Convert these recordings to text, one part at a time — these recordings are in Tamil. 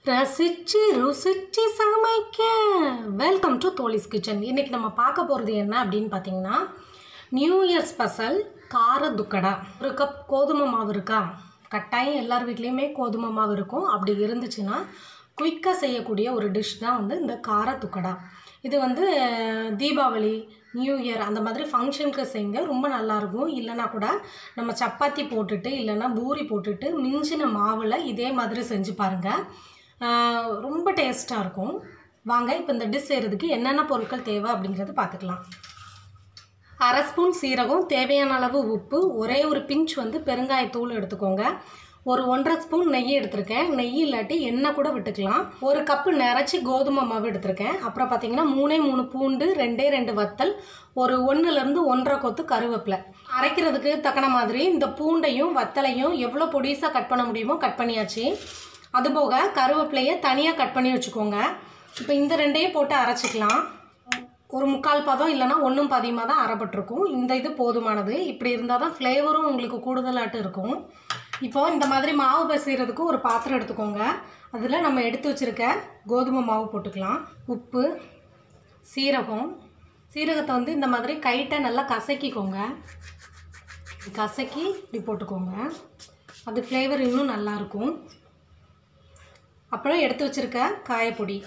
ரசிச்சு ருசிச்சு சமைக்க வெல்கம் டு தோலிஸ் கிச்சன் இன்றைக்கி நம்ம பார்க்க போகிறது என்ன அப்படின்னு பார்த்தீங்கன்னா நியூ இயர் ஸ்பெஷல் கார துக்கடா ஒரு கப் கோதுமை மாவு இருக்கா கட்டாயம் எல்லார் வீட்லேயுமே கோதுமை மாவு இருக்கும் அப்படி இருந்துச்சுன்னா குயிக்காக செய்யக்கூடிய ஒரு டிஷ் தான் வந்து இந்த கார துக்கடா இது வந்து அஹ், தீபாவளி நியூ இயர் அந்த மாதிரி ஃபங்க்ஷனுக்கு செய்யுங்க ரொம்ப நல்லாயிருக்கும் இல்லைனா கூட நம்ம சப்பாத்தி போட்டுட்டு இல்லைன்னா பூரி போட்டுட்டு மிஞ்சின மாவில் இதே மாதிரி செஞ்சு பாருங்கள் ஆஹ் ரொம்ப டேஸ்ட்டாக இருக்கும் வாங்க இப்போ இந்த டிஷ் செய்கிறதுக்கு என்னென்ன பொருட்கள் தேவை அப்படிங்கிறது பார்த்துக்கலாம் அரை ஸ்பூன் சீரகம் தேவையான அளவு உப்பு ஒரே ஒரு பிஞ்ச் வந்து பெருங்காயத்தூள் எடுத்துக்கோங்க ஒரு ஒன்றரை ஸ்பூன் நெய் எடுத்திருக்கேன் நெய் இல்லாட்டி எண்ணெய் கூட விட்டுக்கலாம் ஒரு கப்பு நிறச்சி கோதுமை மாவு எடுத்திருக்கேன் அப்புறம் பார்த்தீங்கன்னா மூணே மூணு பூண்டு ரெண்டே ரெண்டு வத்தல் ஒரு ஒன்றுலேருந்து ஒன்றரை கொத்து கருவேப்பிலை அரைக்கிறதுக்கு தக்கன மாதிரி இந்த பூண்டையும் வத்தலையும் எவ்வளோ பொடிசாக கட் பண்ண முடியுமோ கட் பண்ணியாச்சு அதுபோக கருவேப்பிலையை தனியாக கட் பண்ணி வச்சுக்கோங்க இப்போ இந்த ரெண்டையும் போட்டு அரைச்சிக்கலாம் ஒரு முக்கால் பதம் இல்லைன்னா ஒன்றும் பாதியமாக தான் அரைப்பட்டிருக்கும் இந்த இது போதுமானது இப்படி இருந்தால் தான் ஃப்ளேவரும் உங்களுக்கு கூடுதலாட்டு இருக்கும் இப்போ இந்த மாதிரி மாவு பிசைகிறதுக்கு ஒரு பாத்திரம் எடுத்துக்கோங்க அதில் நம்ம எடுத்து வச்சுருக்க கோதுமை மாவு போட்டுக்கலாம் உப்பு சீரகம் சீரகத்தை வந்து இந்த மாதிரி கைட்டை நல்லா கசக்கிக்கோங்க கசக்கி இப்படி போட்டுக்கோங்க அது ஃப்ளேவர் இன்னும் நல்லாயிருக்கும் அப்புறம் எடுத்து வச்சுருக்க காயப்பொடி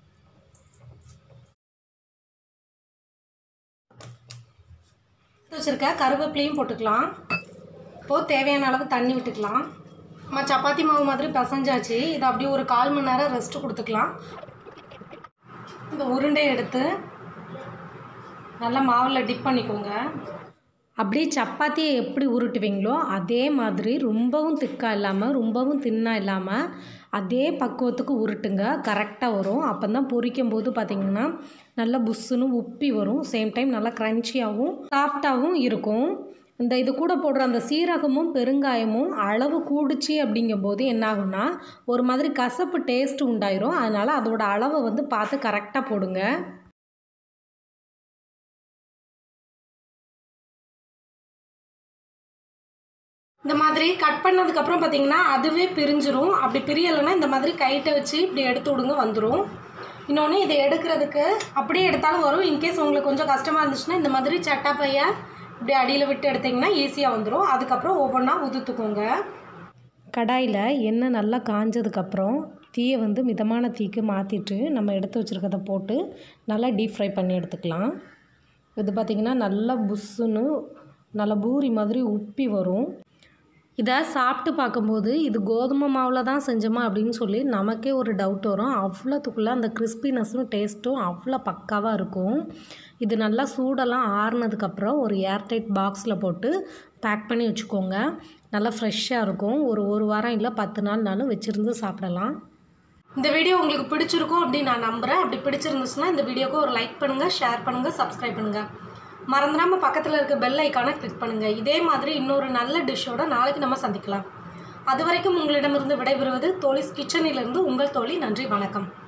எடுத்து வச்சுருக்க கருவேப்பிலையும் போட்டுக்கலாம் இப்போது தேவையான அளவு தண்ணி விட்டுக்கலாம் நம்ம சப்பாத்தி மாவு மாதிரி பிசைஞ்சாச்சு இதை அப்படியே ஒரு கால் மணி நேரம் ரெஸ்ட்டு கொடுத்துக்கலாம் இந்த உருண்டையை எடுத்து நல்லா மாவில் டிப் பண்ணிக்கோங்க அப்படியே சப்பாத்தியை எப்படி உருட்டுவீங்களோ அதே மாதிரி ரொம்பவும் திக்காக இல்லாமல் ரொம்பவும் தின்னாக இல்லாமல் அதே பக்குவத்துக்கு உருட்டுங்க கரெக்டாக வரும் அப்போ தான் பொரிக்கும் போது பார்த்திங்கன்னா நல்லா புஷ்ஷுன்னு உப்பி வரும் சேம் டைம் நல்லா க்ரன்ச்சியாகவும் சாஃப்டாகவும் இருக்கும் இந்த இது கூட போடுற அந்த சீரகமும் பெருங்காயமும் அளவு கூடுச்சு அப்படிங்கும்போது என்ன ஆகும்னா ஒரு மாதிரி கசப்பு டேஸ்ட் உண்டாயிரும் அதனால் அதோட அளவை வந்து பார்த்து கரெக்டாக போடுங்க இந்த மாதிரி கட் பண்ணதுக்கப்புறம் பார்த்தீங்கன்னா அதுவே பிரிஞ்சிரும் அப்படி பிரியலைன்னா இந்த மாதிரி கைட்டை வச்சு இப்படி எடுத்து விடுங்க வந்துடும் இன்னொன்று இதை எடுக்கிறதுக்கு அப்படியே எடுத்தாலும் வரும் இன்கேஸ் உங்களுக்கு கொஞ்சம் கஷ்டமாக இருந்துச்சுன்னா இந்த மாதிரி சட்டா பைய இப்படி அடியில் விட்டு எடுத்திங்கன்னா ஈஸியாக வந்துடும் அதுக்கப்புறம் ஒவ்வொன்றா உதுத்துக்கோங்க கடாயில் எண்ணெய் நல்லா காஞ்சதுக்கப்புறம் தீயை வந்து மிதமான தீக்கு மாற்றிட்டு நம்ம எடுத்து வச்சுருக்கதை போட்டு நல்லா டீப் ஃப்ரை பண்ணி எடுத்துக்கலாம் இது பார்த்திங்கன்னா நல்லா புஷ்ஷுன்னு நல்லா பூரி மாதிரி உப்பி வரும் இதை சாப்பிட்டு பார்க்கும்போது இது கோதுமை மாவில் தான் செஞ்சோமா அப்படின்னு சொல்லி நமக்கே ஒரு டவுட் வரும் அவ்வளோத்துக்குள்ளே அந்த கிறிஸ்பினஸும் டேஸ்ட்டும் அவ்வளோ பக்காவாக இருக்கும் இது நல்லா சூடெல்லாம் ஆறுனதுக்கப்புறம் ஒரு ஏர்டைட் பாக்ஸில் போட்டு பேக் பண்ணி வச்சுக்கோங்க நல்லா ஃப்ரெஷ்ஷாக இருக்கும் ஒரு ஒரு வாரம் இல்லை பத்து நாள்னாலும் வச்சுருந்து சாப்பிடலாம் இந்த வீடியோ உங்களுக்கு பிடிச்சிருக்கும் அப்படின்னு நான் நம்புகிறேன் அப்படி பிடிச்சிருந்துச்சுன்னா இந்த வீடியோக்கு ஒரு லைக் பண்ணுங்கள் ஷேர் பண்ணுங்கள் சப்ஸ்கிரைப் பண்ணுங்கள் மறந்துடாமல் பக்கத்தில் இருக்க பெல் ஐக்கானை கிளிக் பண்ணுங்கள் இதே மாதிரி இன்னொரு நல்ல டிஷ்ஷோட நாளைக்கு நம்ம சந்திக்கலாம் அது வரைக்கும் உங்களிடமிருந்து விடைபெறுவது தோலிஸ் கிச்சனிலிருந்து உங்கள் தோழி நன்றி வணக்கம்